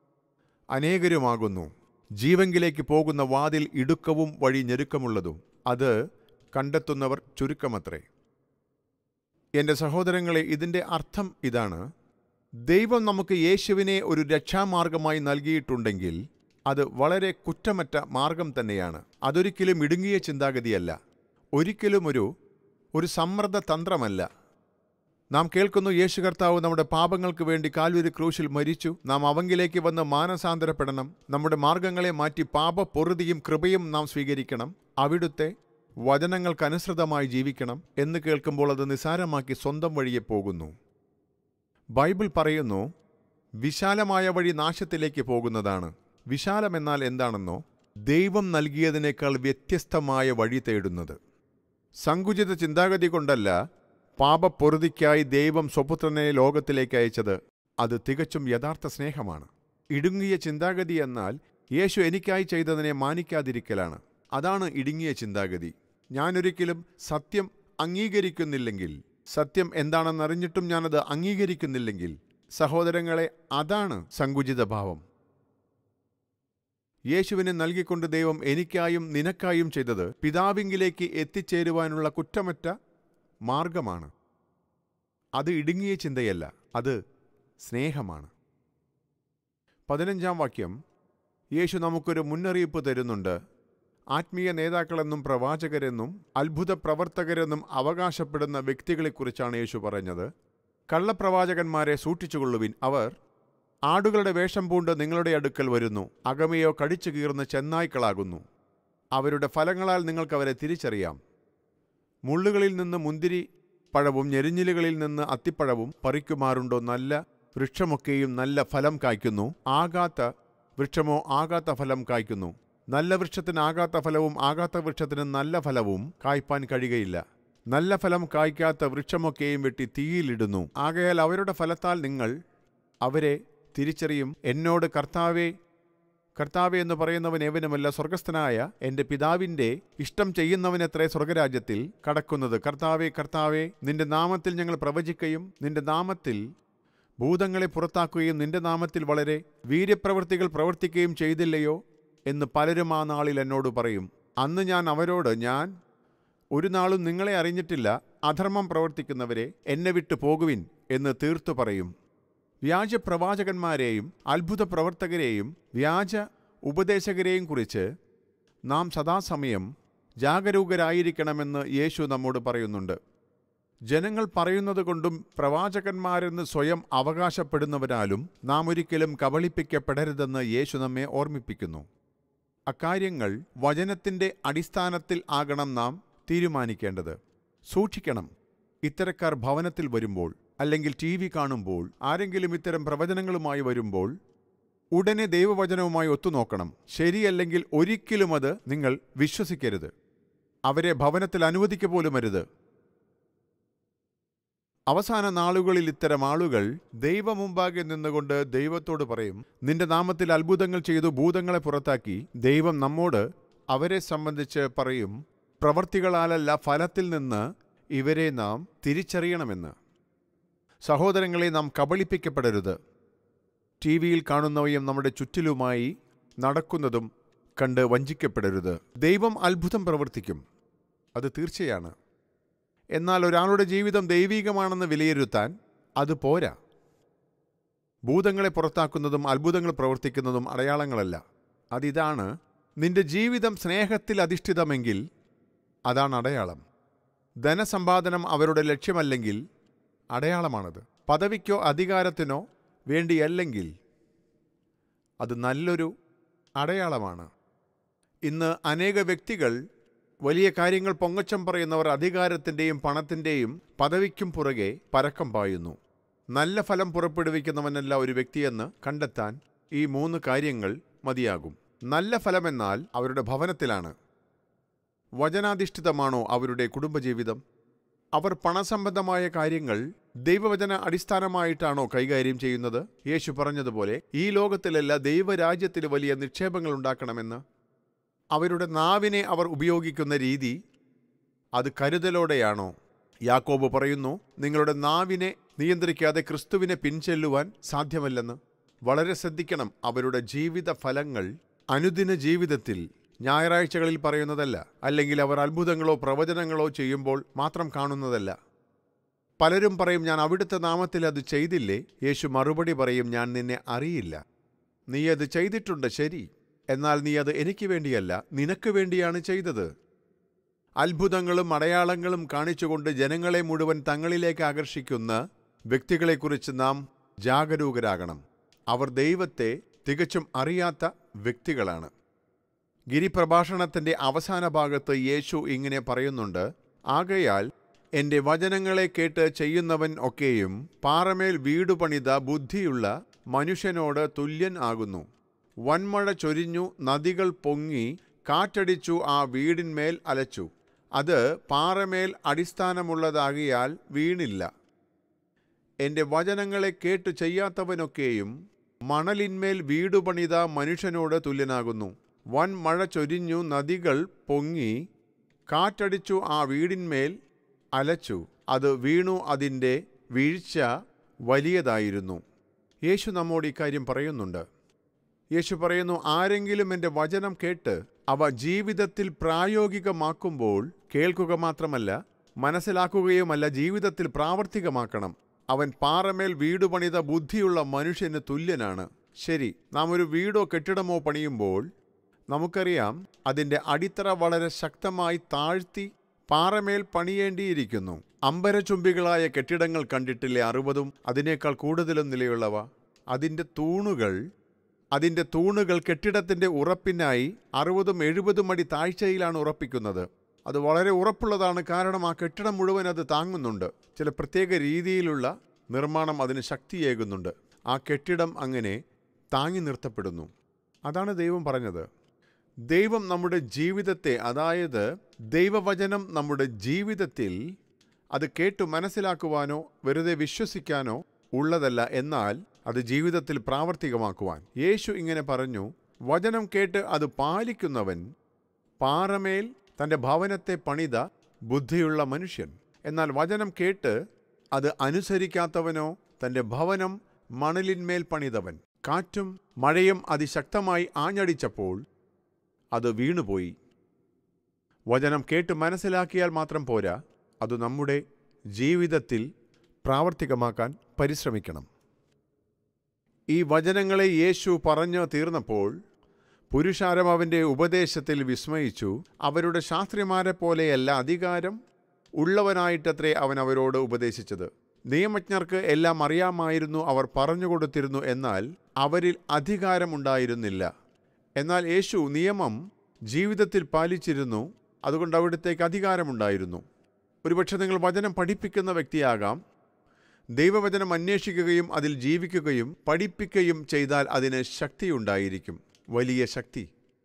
അനേകരുമാകുന്നു ജീവങ്കിലേക്ക് പോകുന്ന വാതിൽ ഇടുക്കവും വഴി ഞെരുക്കമുള്ളതും അത് കണ്ടെത്തുന്നവർ ചുരുക്കമത്രേ എൻ്റെ സഹോദരങ്ങളെ ഇതിൻ്റെ അർത്ഥം ഇതാണ് ദൈവം നമുക്ക് യേശുവിനെ ഒരു രക്ഷാമാർഗമായി നൽകിയിട്ടുണ്ടെങ്കിൽ അത് വളരെ കുറ്റമറ്റ മാർഗം തന്നെയാണ് അതൊരിക്കലും ഇടുങ്ങിയ ചിന്താഗതിയല്ല ഒരിക്കലും ഒരു ഒരു സമ്മർദ്ദ തന്ത്രമല്ല നാം കേൾക്കുന്നു യേശു കർത്താവ് നമ്മുടെ പാപങ്ങൾക്ക് വേണ്ടി കാൽവരി ക്രൂശിൽ മരിച്ചു നാം അവങ്കിലേക്ക് വന്ന് മാനസാന്തരപ്പെടണം നമ്മുടെ മാർഗങ്ങളെ മാറ്റി പാപ പൊറുതിയും കൃപയും നാം സ്വീകരിക്കണം അവിടുത്തെ വചനങ്ങൾക്കനുസൃതമായി ജീവിക്കണം എന്ന് കേൾക്കുമ്പോൾ അത് നിസാരമാക്കി സ്വന്തം വഴിയെ പോകുന്നു ബൈബിൾ പറയുന്നു വിശാലമായ വഴി നാശത്തിലേക്ക് പോകുന്നതാണ് വിശാലമെന്നാൽ എന്താണെന്നോ ദൈവം നൽകിയതിനേക്കാൾ വ്യത്യസ്തമായ വഴി തേടുന്നത് സങ്കുചിത ചിന്താഗതി കൊണ്ടല്ല പാപപ്പൊറുതിക്കായി ദൈവം സ്വപുത്രനെ ലോകത്തിലേക്ക് അയച്ചത് അത് തികച്ചും യഥാർത്ഥ സ്നേഹമാണ് ഇടുങ്ങിയ ചിന്താഗതി എന്നാൽ യേശു എനിക്കായി ചെയ്തതിനെ മാനിക്കാതിരിക്കലാണ് അതാണ് ഇടുങ്ങിയ ചിന്താഗതി ഞാനൊരിക്കലും സത്യം അംഗീകരിക്കുന്നില്ലെങ്കിൽ സത്യം എന്താണെന്നറിഞ്ഞിട്ടും ഞാനത് അംഗീകരിക്കുന്നില്ലെങ്കിൽ സഹോദരങ്ങളെ അതാണ് സങ്കുചിത ഭാവം യേശുവിനെ നൽകിക്കൊണ്ട് ദൈവം എനിക്കായും നിനക്കായും ചെയ്തത് പിതാവിങ്കിലേക്ക് എത്തിച്ചേരുവാനുള്ള കുറ്റമറ്റ മാർഗമാണ് അത് ഇടുങ്ങിയ ചിന്തയല്ല അത് സ്നേഹമാണ് പതിനഞ്ചാം വാക്യം യേശു നമുക്കൊരു മുന്നറിയിപ്പ് തരുന്നുണ്ട് ആത്മീയ നേതാക്കളെന്നും പ്രവാചകരെന്നും അത്ഭുത പ്രവർത്തകരെന്നും അവകാശപ്പെടുന്ന വ്യക്തികളെക്കുറിച്ചാണ് യേശു പറഞ്ഞത് കള്ളപ്രവാചകന്മാരെ സൂക്ഷിച്ചുകൊള്ളുവിൻ അവർ ആടുകളുടെ വേഷം പൂണ്ട് നിങ്ങളുടെ അടുക്കൽ വരുന്നു അകമയോ കടിച്ചു കീർന്ന ചെന്നായ്ക്കളാകുന്നു അവരുടെ ഫലങ്ങളാൽ നിങ്ങൾക്കവരെ തിരിച്ചറിയാം മുള്ളുകളിൽ നിന്ന് മുന്തിരി പഴവും ഞെരിഞ്ഞിലുകളിൽ നിന്ന് അത്തിപ്പഴവും പറിക്കുമാറുണ്ടോ നല്ല വൃക്ഷമൊക്കെയും നല്ല ഫലം കായ്ക്കുന്നു ആകാത്ത വൃക്ഷമോ ആകാത്ത ഫലം കായ്ക്കുന്നു നല്ല വൃക്ഷത്തിന് ആകാത്ത ഫലവും ആകാത്ത വൃക്ഷത്തിന് നല്ല ഫലവും കായ്പാൻ കഴിയുകയില്ല നല്ല ഫലം കായ്ക്കാത്ത വൃക്ഷമൊക്കെയും വെട്ടി തീയിലിടുന്നു ആകയാൽ അവരുടെ ഫലത്താൽ നിങ്ങൾ അവരെ തിരിച്ചറിയും എന്നോട് കർത്താവേ കർത്താവെ എന്ന് പറയുന്നവൻ ഏവനുമല്ല സ്വർഗസ്ഥനായ എൻ്റെ പിതാവിൻ്റെ ഇഷ്ടം ചെയ്യുന്നവനെത്രേ സ്വർഗരാജ്യത്തിൽ കടക്കുന്നത് കർത്താവെ കർത്താവെ നിന്റെ നാമത്തിൽ ഞങ്ങൾ പ്രവചിക്കുകയും നിന്റെ നാമത്തിൽ ഭൂതങ്ങളെ പുറത്താക്കുകയും നിന്റെ നാമത്തിൽ വളരെ വീര്യപ്രവൃത്തികൾ പ്രവർത്തിക്കുകയും ചെയ്തില്ലയോ എന്ന് പലരും ആ നാളിൽ എന്നോട് പറയും അന്ന് ഞാൻ അവരോട് ഞാൻ ഒരു നാളും നിങ്ങളെ അറിഞ്ഞിട്ടില്ല അധർമ്മം പ്രവർത്തിക്കുന്നവരെ എന്നെ വിട്ടു പോകുവിൻ എന്ന് തീർത്തു പറയും വ്യാജ പ്രവാചകന്മാരെയും അത്ഭുത പ്രവർത്തകരെയും വ്യാജ ഉപദേശകരെയും കുറിച്ച് നാം സദാസമയം ജാഗരൂകരായിരിക്കണമെന്ന് യേശു നമ്മോട് പറയുന്നുണ്ട് ജനങ്ങൾ പറയുന്നത് കൊണ്ടും പ്രവാചകന്മാരെന്ന് സ്വയം അവകാശപ്പെടുന്നവരാലും നാം ഒരിക്കലും കബളിപ്പിക്കപ്പെടരുതെന്ന് യേശു നമ്മെ ഓർമ്മിപ്പിക്കുന്നു അക്കാര്യങ്ങൾ വചനത്തിൻ്റെ അടിസ്ഥാനത്തിൽ ആകണം നാം തീരുമാനിക്കേണ്ടത് സൂക്ഷിക്കണം ഇത്തരക്കാർ ഭവനത്തിൽ വരുമ്പോൾ അല്ലെങ്കിൽ ടി വി കാണുമ്പോൾ ആരെങ്കിലും ഇത്തരം പ്രവചനങ്ങളുമായി വരുമ്പോൾ ഉടനെ ദൈവവചനവുമായി ഒത്തുനോക്കണം ശരിയല്ലെങ്കിൽ ഒരിക്കലും അത് നിങ്ങൾ വിശ്വസിക്കരുത് അവരെ ഭവനത്തിൽ അനുവദിക്ക പോലും അരുത് അവസാന നാളുകളിൽ ഇത്തരം ആളുകൾ ദൈവമുമ്പാകെ നിന്നുകൊണ്ട് ദൈവത്തോട് പറയും നിന്റെ നാമത്തിൽ അത്ഭുതങ്ങൾ ചെയ്തു ഭൂതങ്ങളെ പുറത്താക്കി ദൈവം നമ്മോട് അവരെ സംബന്ധിച്ച് പറയും പ്രവർത്തികളാലല്ല ഫലത്തിൽ നിന്ന് ഇവരെ നാം തിരിച്ചറിയണമെന്ന് സഹോദരങ്ങളെ നാം കബളിപ്പിക്കപ്പെടരുത് ടി വിയിൽ കാണുന്നവയും നമ്മുടെ ചുറ്റിലുമായി നടക്കുന്നതും കണ്ട് വഞ്ചിക്കപ്പെടരുത് ദൈവം അത്ഭുതം പ്രവർത്തിക്കും അത് തീർച്ചയാണ് എന്നാൽ ഒരാളുടെ ജീവിതം ദൈവീകമാണെന്ന് വിലയിരുത്താൻ അത് പോരാ ഭൂതങ്ങളെ പുറത്താക്കുന്നതും അത്ഭുതങ്ങൾ പ്രവർത്തിക്കുന്നതും അടയാളങ്ങളല്ല അതിതാണ് നിന്റെ ജീവിതം സ്നേഹത്തിൽ അധിഷ്ഠിതമെങ്കിൽ അതാണ് അടയാളം ധനസമ്പാദനം അവരുടെ ലക്ഷ്യമല്ലെങ്കിൽ അടയാളമാണത് പദവിക്കോ അധികാരത്തിനോ വേണ്ടിയല്ലെങ്കിൽ അത് നല്ലൊരു അടയാളമാണ് ഇന്ന് അനേക വ്യക്തികൾ വലിയ കാര്യങ്ങൾ പൊങ്ങച്ചം പറയുന്നവർ അധികാരത്തിൻ്റെയും പണത്തിൻ്റെയും പദവിക്കും പുറകെ പരക്കം പായുന്നു നല്ല ഫലം പുറപ്പെടുവിക്കുന്നവനല്ല ഒരു വ്യക്തിയെന്ന് കണ്ടെത്താൻ ഈ മൂന്ന് കാര്യങ്ങൾ മതിയാകും നല്ല ഫലമെന്നാൽ അവരുടെ ഭവനത്തിലാണ് വചനാധിഷ്ഠിതമാണോ അവരുടെ കുടുംബജീവിതം അവർ പണസംബന്ധമായ കാര്യങ്ങൾ ദൈവവചന അടിസ്ഥാനമായിട്ടാണോ കൈകാര്യം ചെയ്യുന്നത് യേശു പറഞ്ഞതുപോലെ ഈ ലോകത്തിലല്ല ദൈവരാജ്യത്തിൽ വലിയ നിക്ഷേപങ്ങൾ ഉണ്ടാക്കണമെന്ന് അവരുടെ നാവിനെ അവർ ഉപയോഗിക്കുന്ന രീതി അത് കരുതലോടെയാണോ യാക്കോബ് പറയുന്നു നിങ്ങളുടെ നാവിനെ നിയന്ത്രിക്കാതെ ക്രിസ്തുവിനെ പിൻചെല്ലുവാൻ സാധ്യമല്ലെന്ന് വളരെ ശ്രദ്ധിക്കണം അവരുടെ ജീവിത ഫലങ്ങൾ അനുദിന ജീവിതത്തിൽ ഞായറാഴ്ചകളിൽ പറയുന്നതല്ല അല്ലെങ്കിൽ അവർ അത്ഭുതങ്ങളോ പ്രവചനങ്ങളോ ചെയ്യുമ്പോൾ മാത്രം കാണുന്നതല്ല പലരും പറയും ഞാൻ അവിടുത്തെ നാമത്തിൽ അത് ചെയ്തില്ലേ യേശു മറുപടി പറയും ഞാൻ നിന്നെ അറിയില്ല നീ അത് ചെയ്തിട്ടുണ്ട് ശരി എന്നാൽ നീ അത് എനിക്ക് വേണ്ടിയല്ല നിനക്ക് വേണ്ടിയാണ് ചെയ്തത് അത്ഭുതങ്ങളും അടയാളങ്ങളും കാണിച്ചുകൊണ്ട് ജനങ്ങളെ മുഴുവൻ തങ്ങളിലേക്ക് ആകർഷിക്കുന്ന വ്യക്തികളെക്കുറിച്ച് നാം ജാഗരൂകരാകണം അവർ ദൈവത്തെ തികച്ചും അറിയാത്ത വ്യക്തികളാണ് ഗിരിപ്രഭാഷണത്തിൻ്റെ അവസാന ഭാഗത്ത് യേശു ഇങ്ങനെ പറയുന്നുണ്ട് ആകയാൽ എൻ്റെ വചനങ്ങളെ കേട്ട് ചെയ്യുന്നവൻ ഒക്കെയും പാറമേൽ വീടു പണിത ബുദ്ധിയുള്ള മനുഷ്യനോട് തുല്യൻ ആകുന്നു വൻമഴ ചൊരിഞ്ഞു നദികൾ പൊങ്ങി കാറ്റടിച്ചു ആ വീടിന്മേൽ അലച്ചു അത് പാറമേൽ അടിസ്ഥാനമുള്ളതാകിയാൽ വീണില്ല എൻ്റെ വചനങ്ങളെ കേട്ടു ചെയ്യാത്തവനൊക്കെയും മണലിന്മേൽ വീടു പണിത മനുഷ്യനോട് തുല്യനാകുന്നു വൻ മഴ ചൊരിഞ്ഞു നദികൾ പൊങ്ങി കാറ്റടിച്ചു ആ വീടിന്മേൽ അലച്ചു അത് വീണു അതിൻ്റെ വീഴ്ച വലിയതായിരുന്നു യേശു നമ്മോട് ഇക്കാര്യം പറയുന്നുണ്ട് യേശു പറയുന്നു ആരെങ്കിലും എൻ്റെ വചനം കേട്ട് അവ ജീവിതത്തിൽ പ്രായോഗികമാക്കുമ്പോൾ കേൾക്കുക മാത്രമല്ല മനസ്സിലാക്കുകയുമല്ല ജീവിതത്തിൽ പ്രാവർത്തികമാക്കണം അവൻ പാറമേൽ വീട് പണിത ബുദ്ധിയുള്ള മനുഷ്യന് തുല്യനാണ് ശരി നാം ഒരു വീടോ കെട്ടിടമോ പണിയുമ്പോൾ നമുക്കറിയാം അതിൻ്റെ അടിത്തറ വളരെ ശക്തമായി താഴ്ത്തി പാറമേൽ പണിയേണ്ടിയിരിക്കുന്നു അമ്പരചുംബികളായ കെട്ടിടങ്ങൾ കണ്ടിട്ടില്ലേ അറുപതും അതിനേക്കാൾ കൂടുതലും നിലയുള്ളവ അതിൻ്റെ തൂണുകൾ അതിൻ്റെ തൂണുകൾ കെട്ടിടത്തിൻ്റെ ഉറപ്പിനായി അറുപതും എഴുപതും അടി താഴ്ചയിലാണ് ഉറപ്പിക്കുന്നത് അത് വളരെ ഉറപ്പുള്ളതാണ് കാരണം ആ കെട്ടിടം മുഴുവൻ അത് താങ്ങുന്നുണ്ട് ചില പ്രത്യേക രീതിയിലുള്ള നിർമ്മാണം അതിന് ശക്തിയേകുന്നുണ്ട് ആ കെട്ടിടം അങ്ങനെ താങ്ങി നിർത്തപ്പെടുന്നു അതാണ് ദൈവം പറഞ്ഞത് ദൈവം നമ്മുടെ ജീവിതത്തെ അതായത് ദൈവവചനം നമ്മുടെ ജീവിതത്തിൽ അത് കേട്ടു മനസ്സിലാക്കുവാനോ വെറുതെ വിശ്വസിക്കാനോ ഉള്ളതല്ല എന്നാൽ അത് ജീവിതത്തിൽ പ്രാവർത്തികമാക്കുവാൻ യേശു ഇങ്ങനെ പറഞ്ഞു വചനം കേട്ട് അത് പാലിക്കുന്നവൻ പാറമേൽ തൻ്റെ ഭവനത്തെ പണിത ബുദ്ധിയുള്ള മനുഷ്യൻ എന്നാൽ വചനം കേട്ട് അത് അനുസരിക്കാത്തവനോ തൻ്റെ ഭവനം മണലിന്മേൽ പണിതവൻ കാറ്റും മഴയും അതിശക്തമായി ആഞ്ഞടിച്ചപ്പോൾ അത് വീണുപോയി വചനം കേട്ട് മനസ്സിലാക്കിയാൽ മാത്രം പോരാ അത് നമ്മുടെ ജീവിതത്തിൽ പ്രാവർത്തികമാക്കാൻ പരിശ്രമിക്കണം ഈ വചനങ്ങളെ യേശു പറഞ്ഞു തീർന്നപ്പോൾ പുരുഷാരം അവൻ്റെ ഉപദേശത്തിൽ വിസ്മയിച്ചു അവരുടെ ശാസ്ത്രിമാരെ പോലെയല്ല അധികാരം ഉള്ളവനായിട്ടത്രേ അവൻ അവരോട് ഉപദേശിച്ചത് നിയമജ്ഞർക്ക് എല്ലാം അറിയാമായിരുന്നു അവർ പറഞ്ഞുകൊടുത്തിരുന്നു എന്നാൽ അവരിൽ അധികാരമുണ്ടായിരുന്നില്ല എന്നാൽ യേശു നിയമം ജീവിതത്തിൽ പാലിച്ചിരുന്നു അതുകൊണ്ട് അവിടത്തേക്ക് അധികാരമുണ്ടായിരുന്നു ഒരുപക്ഷെ നിങ്ങൾ വചനം പഠിപ്പിക്കുന്ന വ്യക്തിയാകാം ദൈവവചനം അന്വേഷിക്കുകയും അതിൽ ജീവിക്കുകയും പഠിപ്പിക്കുകയും ചെയ്താൽ അതിന് ശക്തിയുണ്ടായിരിക്കും വലിയ ശക്തി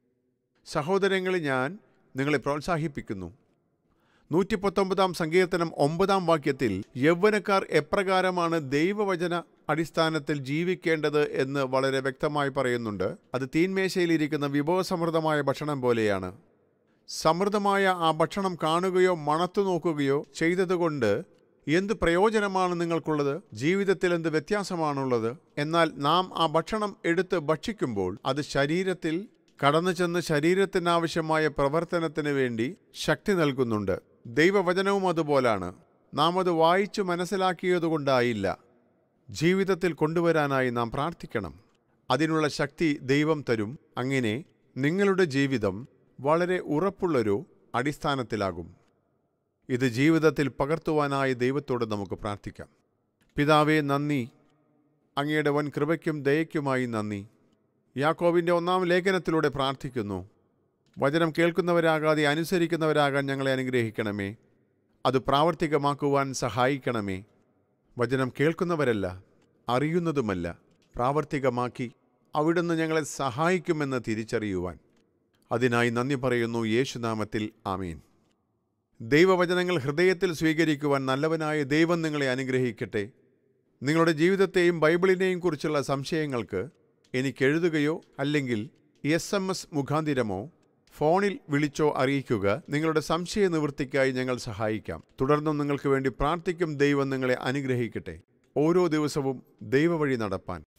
സഹോദരങ്ങളെ ഞാൻ നിങ്ങളെ പ്രോത്സാഹിപ്പിക്കുന്നു നൂറ്റി പത്തൊമ്പതാം സങ്കീർത്തനം ഒമ്പതാം വാക്യത്തിൽ യൗവനക്കാർ എപ്രകാരമാണ് ദൈവവചന അടിസ്ഥാനത്തിൽ ജീവിക്കേണ്ടത് എന്ന് വളരെ വ്യക്തമായി പറയുന്നുണ്ട് അത് തീന്മേശയിലിരിക്കുന്ന വിഭവസമൃദ്ധമായ ഭക്ഷണം പോലെയാണ് സമൃദ്ധമായ ആ ഭക്ഷണം കാണുകയോ മണത്തു നോക്കുകയോ ചെയ്തതുകൊണ്ട് എന്ത് പ്രയോജനമാണ് നിങ്ങൾക്കുള്ളത് ജീവിതത്തിൽ എന്ത് വ്യത്യാസമാണുള്ളത് എന്നാൽ നാം ആ ഭക്ഷണം എടുത്ത് ഭക്ഷിക്കുമ്പോൾ അത് ശരീരത്തിൽ കടന്നു ചെന്ന് ശരീരത്തിനാവശ്യമായ പ്രവർത്തനത്തിന് വേണ്ടി ശക്തി നൽകുന്നുണ്ട് ദൈവവചനവും അതുപോലാണ് നാം അത് വായിച്ചു മനസ്സിലാക്കിയതുകൊണ്ടായില്ല ജീവിതത്തിൽ കൊണ്ടുവരാനായി നാം പ്രാർത്ഥിക്കണം അതിനുള്ള ശക്തി ദൈവം തരും അങ്ങനെ നിങ്ങളുടെ ജീവിതം വളരെ ഉറപ്പുള്ളൊരു അടിസ്ഥാനത്തിലാകും ഇത് ജീവിതത്തിൽ പകർത്തുവാനായി ദൈവത്തോട് നമുക്ക് പ്രാർത്ഥിക്കാം പിതാവേ നന്ദി അങ്ങയുടെ വൻ കൃപയ്ക്കും ദയയ്ക്കുമായി നന്ദി യാക്കോവിൻ്റെ ഒന്നാം ലേഖനത്തിലൂടെ പ്രാർത്ഥിക്കുന്നു വചനം കേൾക്കുന്നവരാകാതെ അനുസരിക്കുന്നവരാകാൻ ഞങ്ങളെ അനുഗ്രഹിക്കണമേ അത് പ്രാവർത്തികമാക്കുവാൻ സഹായിക്കണമേ വചനം കേൾക്കുന്നവരല്ല അറിയുന്നതുമല്ല പ്രാവർത്തികമാക്കി അവിടുന്ന് ഞങ്ങളെ സഹായിക്കുമെന്ന് തിരിച്ചറിയുവാൻ അതിനായി നന്ദി പറയുന്നു യേശുനാമത്തിൽ ആമീൻ ദൈവവചനങ്ങൾ ഹൃദയത്തിൽ സ്വീകരിക്കുവാൻ നല്ലവനായ ദൈവം നിങ്ങളെ അനുഗ്രഹിക്കട്ടെ നിങ്ങളുടെ ജീവിതത്തെയും ബൈബിളിനെയും കുറിച്ചുള്ള സംശയങ്ങൾക്ക് എനിക്ക് എഴുതുകയോ അല്ലെങ്കിൽ എസ് എം എസ് മുഖാന്തിരമോ ഫോണിൽ വിളിച്ചോ അറിയിക്കുക നിങ്ങളുടെ സംശയ നിവൃത്തിക്കായി ഞങ്ങൾ സഹായിക്കാം തുടർന്നും നിങ്ങൾക്ക് വേണ്ടി പ്രാർത്ഥിക്കും ദൈവം നിങ്ങളെ അനുഗ്രഹിക്കട്ടെ ഓരോ ദിവസവും ദൈവവഴി നടപ്പാൻ